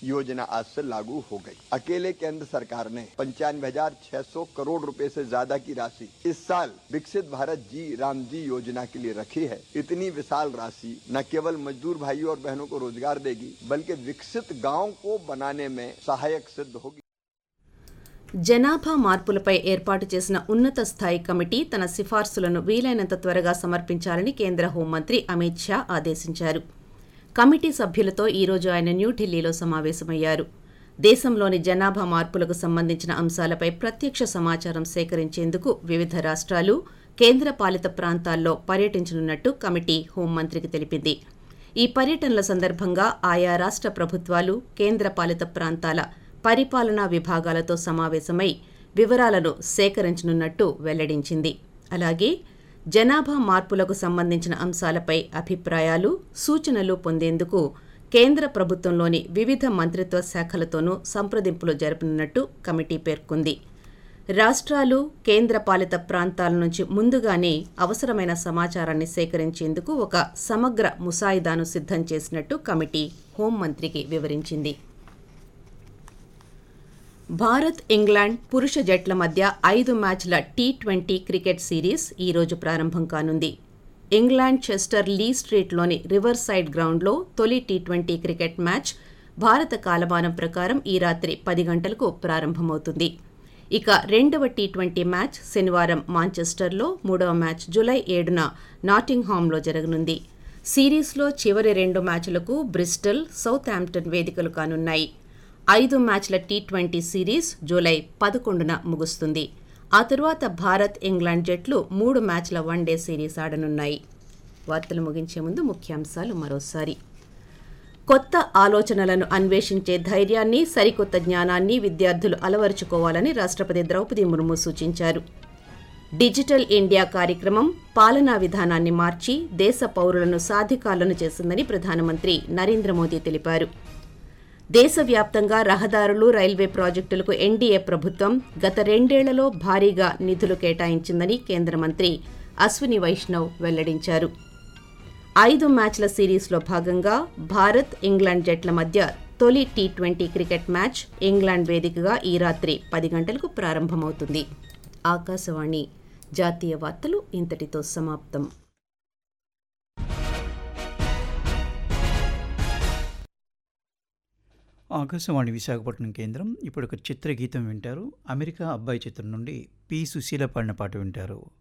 योजना आज से लागू हो गई अकेले केंद्र सरकार ने पंचानवे हजार छह सौ करोड़ रुपए से ज्यादा की राशि इस साल विकसित भारत जी राम जी योजना के लिए रखी है इतनी विशाल राशि न केवल मजदूर भाइयों और बहनों को रोजगार देगी बल्कि विकसित गांव को बनाने में सहायक सिद्ध होगी జనాభా మార్పులపై ఏర్పాటు చేసిన ఉన్నత స్థాయి కమిటీ తన సిఫార్సులను వీలైనంత త్వరగా సమర్పించాలని కేంద్ర హోంమంత్రి అమిత్ షా ఆదేశించారు కమిటీ సభ్యులతో ఈరోజు ఆయన న్యూఢిల్లీలో సమావేశమయ్యారు దేశంలోని జనాభా మార్పులకు సంబంధించిన అంశాలపై ప్రత్యక్ష సమాచారం సేకరించేందుకు వివిధ రాష్ట్రాలు కేంద్రపాలిత ప్రాంతాల్లో పర్యటించనున్నట్టు కమిటీ హోంమంత్రికి తెలిపింది ఈ పర్యటనల సందర్భంగా ఆయా రాష్ట్ర ప్రభుత్వాలు కేంద్రపాలిత ప్రాంతాల పరిపాలనా విభాగాలతో సమావేశమై వివరాలను సేకరించనున్నట్టు వెల్లడించింది అలాగే జనాభా మార్పులకు సంబంధించిన అంశాలపై అభిప్రాయాలు సూచనలు పొందేందుకు కేంద్ర ప్రభుత్వంలోని వివిధ మంత్రిత్వ శాఖలతోనూ సంప్రదింపులు జరపనున్నట్టు కమిటీ పేర్కొంది రాష్ట్రాలు కేంద్రపాలిత ప్రాంతాల నుంచి ముందుగానే అవసరమైన సమాచారాన్ని సేకరించేందుకు ఒక సమగ్ర ముసాయిదాను సిద్ధం చేసినట్టు కమిటీ హోంమంత్రికి వివరించింది భారత్ ఇంగ్లాండ్ పురుష జట్ల మధ్య ఐదు మ్యాచ్ల టీ ట్వంటీ క్రికెట్ సిరీస్ ఈరోజు ప్రారంభం కానుంది ఇంగ్లాండ్ చెస్టర్ లీ స్ట్రీట్లోని రివర్ సైడ్ గ్రౌండ్లో తొలి టీ ట్వంటీ క్రికెట్ మ్యాచ్ భారత కాలమానం ప్రకారం ఈ రాత్రి పది గంటలకు ప్రారంభమవుతుంది ఇక రెండవ టీ ట్వంటీ మ్యాచ్ శనివారం మాంచెస్టర్లో మూడవ మ్యాచ్ జూలై ఏడున నాటింగ్హామ్లో జరగనుంది సిరీస్లో చివరి రెండు మ్యాచ్లకు బ్రిస్టల్ సౌత్ హాంప్టన్ వేదికలు కానున్నాయి ఐదు మ్యాచ్ల టీ ట్వంటీ సిరీస్ జూలై పదకొండున ముగుస్తుంది ఆ తరువాత భారత్ ఇంగ్లాండ్ జట్లు మూడు మ్యాచ్ల వన్డే సిరీస్ ఆడనున్నాయి వార్తలు ముగించే ముందు ముఖ్యాంశాలు మరోసారి కొత్త ఆలోచనలను అన్వేషించే ధైర్యాన్ని సరికొత్త జ్ఞానాన్ని విద్యార్థులు అలవరుచుకోవాలని రాష్ట్రపతి ద్రౌపది ముర్ము సూచించారు డిజిటల్ ఇండియా కార్యక్రమం పాలనా విధానాన్ని మార్చి దేశ పౌరులను సాధికారులను చేసిందని ప్రధానమంత్రి నరేంద్ర మోదీ తెలిపారు దేశవ్యాప్తంగా రహదారులు రైల్వే ప్రాజెక్టులకు ఎన్డీఏ ప్రభుత్వం గత రెండేళ్లలో భారీగా నిధులు కేటాయించిందని కేంద్ర మంత్రి అశ్విని వైష్ణవ్ వెల్లడించారు ఐదు మ్యాచ్ల సిరీస్లో భాగంగా భారత్ ఇంగ్లాండ్ జట్ల మధ్య తొలి T twenty cricket match England వేదికగా ఈ రాత్రి పది గంటలకు ప్రారంభమవుతుంది ఆకాశవాణి జాతీయ వార్తలు ఇంతటితో సమాప్తం ఆకాశవాణి విశాఖపట్నం కేంద్రం ఇప్పుడు ఒక చిత్రగీతం వింటారు అమెరికా అబ్బాయి చిత్రం నుండి పి సుశీల పాడిన పాట వింటారు